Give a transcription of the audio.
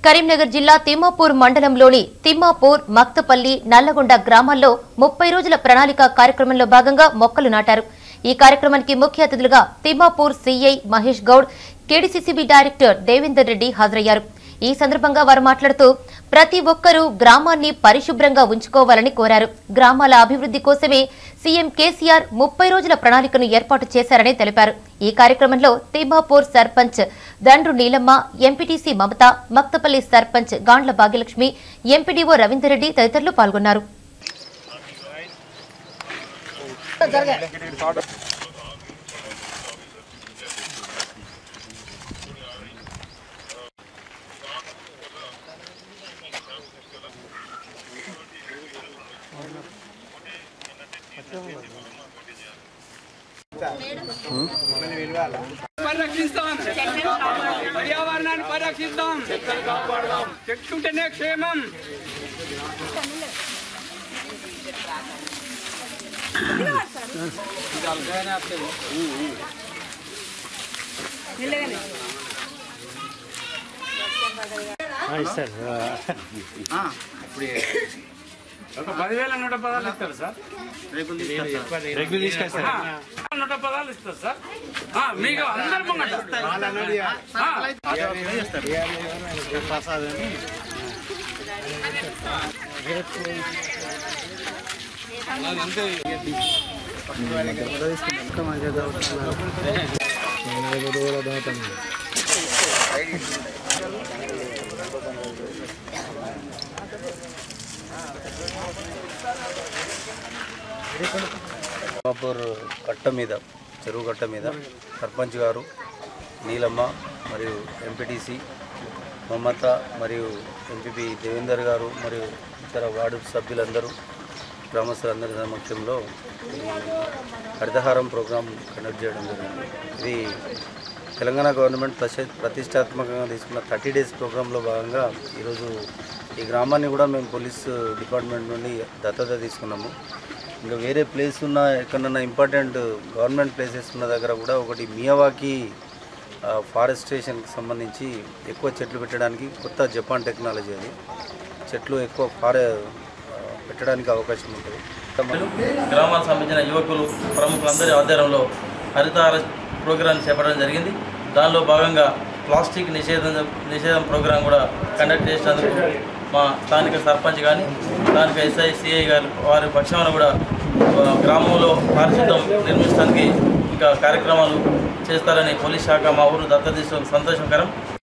కరీంనగర్ జిల్లా తిమ్మాపూర్ మండలంలోని తిమ్మాపూర్ మక్తపల్లి నల్లగొండ గ్రామాల్లో ముప్పై రోజుల ప్రణాళిక కార్యక్రమంలో భాగంగా మొక్కలు నాటారు ఈ కార్యక్రమానికి ముఖ్య అతిథులుగా Thimmapur CI Mahesh Goud KDCCB director Devender Reddy హాజరయ్యారు ఈ సందర్భంగా వారు మాట్లాడుతూ ప్రతి ఒక్కరూ గ్రామాన్ని పరిశుభ్రంగా ఉంచుకోవాలని కోరారు గ్రామాల అభివృద్ధి కోసమే సీఎం కేసీఆర్ ముప్పై రోజుల ప్రణాళికను ఏర్పాటు చేశారని తెలిపారు ఈ కార్యక్రమంలో తిమ్మాపూర్ సర్పంచ్ దండ్రు నీలమ్మ ఎంపీటీసీ మమత మక్తపల్లి సర్పంచ్ గాండ్ల భాగ్యలక్ష్మి ఎంపీడీఓ రవీందర్ రెడ్డి తదితరులు పాల్గొన్నారు పరిరక్షిస్తాం పర్యావరణాన్ని పరిరక్షిస్తాం చెట్లుంటేనే క్షేమం ఒక పదివేల నూట పదాలు ఇస్తారు సార్ ఆ, నూట పదాలు ఇస్తారు సార్ ఆ, మీకు అందరు ముంగట ఆ, తిమ్మాపూర్ కట్ట మీద చెరువు కట్ట మీద సర్పంచ్ గారు నీలమ్మ మరియు ఎంపీటీసీ మమత మరియు ఎంపీపీ దేవేందర్ గారు మరియు ఇతర వార్డు సభ్యులందరూ గ్రామస్తులందరి సమక్షంలో ఈ హరితహారం ప్రోగ్రాం కండక్ట్ చేయడం జరిగింది ఇది తెలంగాణ గవర్నమెంట్ ప్రతి ప్రతిష్టాత్మకంగా తీసుకున్న థర్టీ డేస్ ప్రోగ్రాంలో భాగంగా ఈరోజు ఈ గ్రామాన్ని కూడా మేము పోలీస్ డిపార్ట్మెంట్ నుండి దత్తత తీసుకున్నాము ఇంకా వేరే ప్లేస్ ఉన్న ఎక్కడన్నా ఇంపార్టెంట్ గవర్నమెంట్ ప్లేసెస్ ఉన్న దగ్గర కూడా ఒకటి మియావాకి ఫారెస్టేషన్కి సంబంధించి ఎక్కువ చెట్లు పెట్టడానికి కొత్త జపాన్ టెక్నాలజీ అది చెట్లు ఎక్కువ ఫారె ఆ, పెట్టడానికి అవకాశం ఉంటుంది గ్రామాలకు సంబంధించిన యువకులు ప్రముఖులందరి ఆధ్వర్యంలో హరితహార ప్రోగ్రాం చేపట్టడం జరిగింది దానిలో భాగంగా ప్లాస్టిక్ నిషేధం నిషేధం ప్రోగ్రాం కూడా కండక్ట్ చేసినందుకు మా స్థానిక సర్పంచ్ కానీ స్థానిక ఎస్ఐ సిఐ గారు వారి పక్షాన కూడా ఆ, గ్రామంలో పారిశుద్ధం నిర్మించడానికి ఇంకా కార్యక్రమాలు చేస్తారని పోలీస్ శాఖ మా ఊరు దత్తత తీసుకోవడం సంతోషకరం